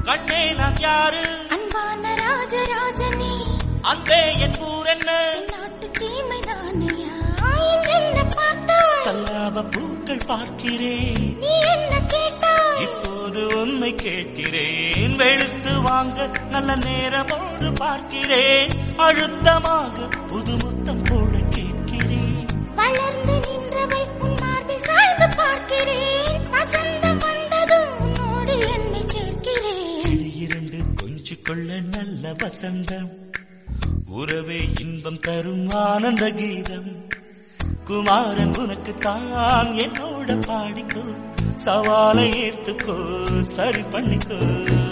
கண்ணே நான் யாரு அன்பான ராஜராஜனே அன்பே என் ஊர் என்ன நாட்டு சீமைதானையா என்ன பார்த்தா சல்லாப பூக்கள் பார்க்கிறேன் நீ என்ன கேட்டாய் இப்போது உன்னை கேட்கிறேன் வெளுத்து வாங்க நல்ல நேரம் ஒன்று பார்க்கிறேன் அழுத்தமாக புது முத்தம் போட கேட்கிறேன் வளர்ந்து நின்றவள் உன் மார்பில் சாய்ந்து பார்க்கிறேன் வசந்தம் வந்ததும் உன்னோடு என்னை சேர்க்கிறேன் கிளி இரண்டு கொஞ்சு கொள்ள நல்ல வசந்தம் உறவே இன்பம் தரும் ஆனந்த கீதம் குமாரன் உனக்கு தான் என்னோட பாடிக்கோ சவாலை ஏத்துக்கோ சரி பண்ணிக்கோ